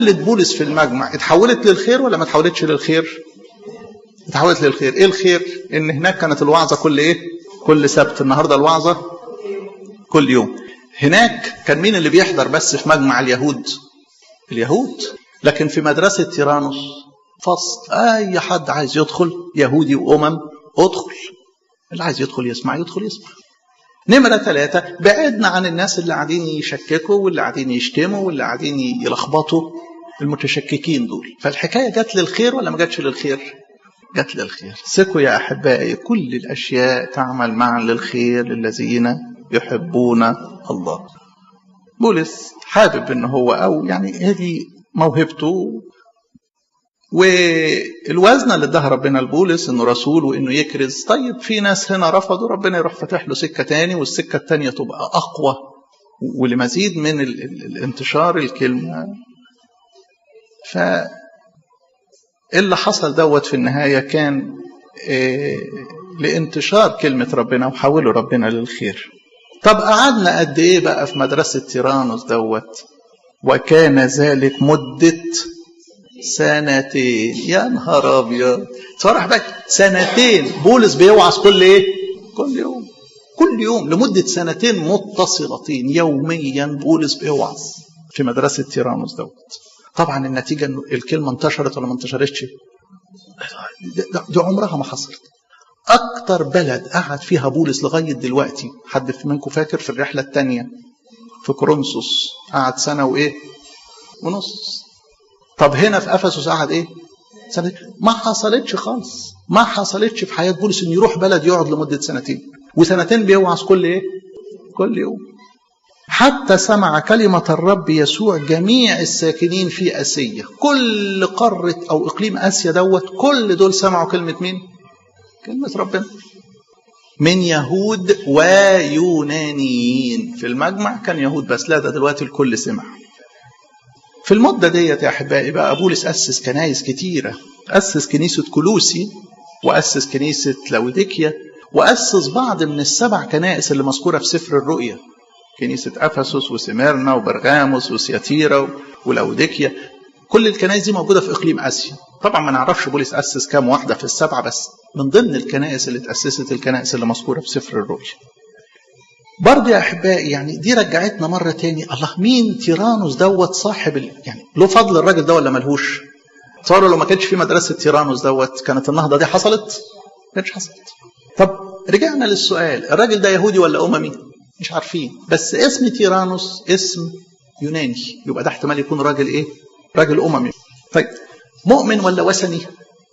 بولس في المجمع اتحولت للخير ولا ما اتحولتش للخير اتحولت للخير ايه الخير ان هناك كانت الوعظه كل ايه كل سبت النهارده الوعظه كل يوم هناك كان مين اللي بيحضر بس في مجمع اليهود اليهود لكن في مدرسه تيرانوس فصل اي حد عايز يدخل يهودي وامم ادخل اللي عايز يدخل يسمع يدخل يسمع نمرة ثلاثة بعدنا عن الناس اللي قاعدين يشككوا واللي قاعدين يشتموا واللي قاعدين يلخبطوا المتشككين دول فالحكاية جت للخير ولا ما جاتش للخير جت للخير ثقوا يا أحبائي كل الأشياء تعمل معا للخير للذين يحبون الله بولس حابب ان هو او يعني هذه موهبته والوزنه اللي اداها ربنا لبولس انه رسول وانه يكرز طيب في ناس هنا رفضوا ربنا يروح فاتح له سكه تاني والسكه التانيه تبقى اقوى ولمزيد من ال ال الانتشار الكلمه ف اللي حصل دوت في النهايه كان إيه لانتشار كلمه ربنا وحوله ربنا للخير طب قعدنا قد ايه بقى في مدرسه تيرانوس دوت وكان ذلك مده سنتين يا نهار ابيض صرح بقى سنتين بولس بيوعظ كل ايه كل يوم كل يوم لمده سنتين متصلتين يوميا بولس بيوعظ في مدرسه تيرانوس دوت طبعا النتيجه انه الكلمه انتشرت ولا ما انتشرتش دي عمرها ما حصلت اكتر بلد قعد فيها بولس لغايه دلوقتي حد منكم فاكر في الرحله الثانيه في كورنثوس قعد سنه وايه ونص طب هنا في افسس قعد ايه؟ سنة ما حصلتش خالص ما حصلتش في حياه بولس انه يروح بلد يقعد لمده سنتين وسنتين بيوعظ كل ايه؟ كل يوم حتى سمع كلمة الرب يسوع جميع الساكنين في آسيا كل قارة أو إقليم آسيا دوت كل دول سمعوا كلمة مين؟ كلمة ربنا من يهود ويونانيين في المجمع كان يهود بس لا ده دلوقتي الكل سمع في المدة ديت يا أحبائي بقى بولس أسس كنايس كتيرة أسس كنيسة كلوسي وأسس كنيسة لاوديكيا وأسس بعض من السبع كنائس اللي مذكورة في سفر الرؤيا كنيسة أفسس وسميرنا وبرغاموس وسياتيرا ولاوديكيا كل الكنائس دي موجودة في إقليم آسيا طبعا ما نعرفش بولس أسس كام واحدة في السبعة بس من ضمن الكنائس اللي تأسست الكنائس اللي مذكورة في سفر الرؤيا برضه يا احبائي يعني دي رجعتنا مره تاني الله مين تيرانوس دوت صاحب ال... يعني له فضل الراجل ده ولا ملهوش؟ تصوروا لو ما كانش في مدرسه تيرانوس دوت كانت النهضه دي حصلت؟ ما كانتش حصلت. طب رجعنا للسؤال الراجل ده يهودي ولا اممي؟ مش عارفين بس اسم تيرانوس اسم يوناني يبقى ده احتمال يكون راجل ايه؟ راجل اممي. طيب مؤمن ولا وثني؟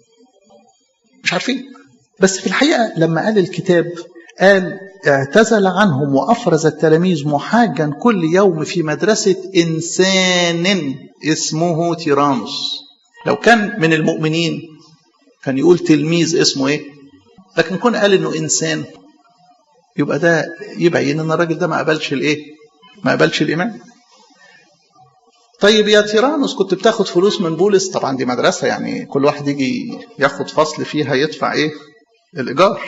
مش عارفين. بس في الحقيقه لما قال الكتاب قال اعتزل عنهم وافرز التلاميذ محاجا كل يوم في مدرسه انسان اسمه تيرانوس لو كان من المؤمنين كان يقول تلميذ اسمه ايه لكن كون قال انه انسان يبقى ده يبين ان الراجل ده ما قبلش الايه ما قبلش الايمان طيب يا تيرانوس كنت بتاخد فلوس من بولس طبعا دي مدرسه يعني كل واحد يجي ياخد فصل فيها يدفع ايه الايجار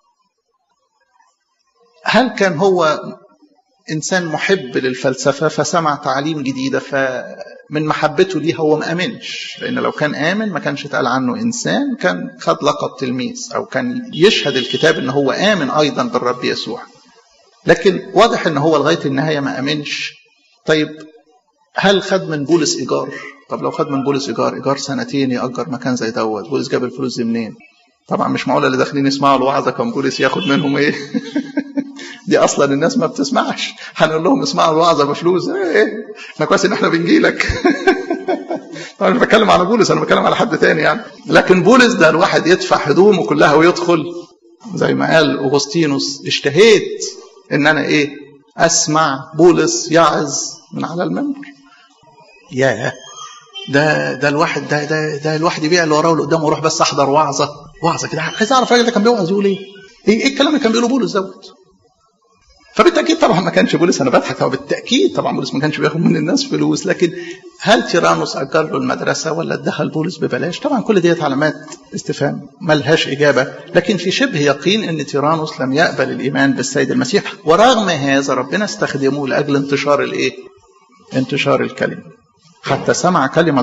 هل كان هو إنسان محب للفلسفة فسمع تعاليم جديدة فمن محبته ليها هو ما آمنش لأن لو كان آمن ما كانش اتقال عنه إنسان كان خد لقب تلميذ أو كان يشهد الكتاب إن هو آمن أيضا بالرب يسوع لكن واضح إن هو لغاية النهاية ما آمنش طيب هل خد من بولس إيجار طب لو خد من بولس إيجار إيجار سنتين يأجر مكان زي دوت بولس جاب الفلوس دي منين طبعا مش معقول اللي داخلين يسمعوا الوعظة كان بولس ياخد منهم إيه دي اصلا الناس ما بتسمعش هنقول لهم اسمعوا الوعظه بفلوس ايه احنا كويس ان احنا بنجي لك طبعا مش بتكلم على بولس انا بتكلم على حد تاني يعني لكن بولس ده الواحد يدفع هدومه كلها ويدخل زي ما قال اغسطينوس اشتهيت ان انا ايه اسمع بولس يعظ من على المنبر ياه ده ده الواحد ده ده ده الواحد يبيع اللي وراه واللي قدامه ويروح بس احضر وعظه وعظه كده عايز اعرف الراجل ده كان بيوعظ يقول ايه؟ ايه الكلام اللي كان بيقوله بولس دوت؟ فبالتاكيد طبعا ما كانش بولس انا بضحك هو بالتاكيد طبعا بولس ما كانش بياخد من الناس فلوس لكن هل تيرانوس اجر له المدرسه ولا ادخل بولس ببلاش؟ طبعا كل ديت علامات استفهام ما لهاش اجابه لكن في شبه يقين ان تيرانوس لم يقبل الايمان بالسيد المسيح ورغم هذا ربنا استخدمه لاجل انتشار الايه؟ انتشار الكلمه. حتى سمع كلمة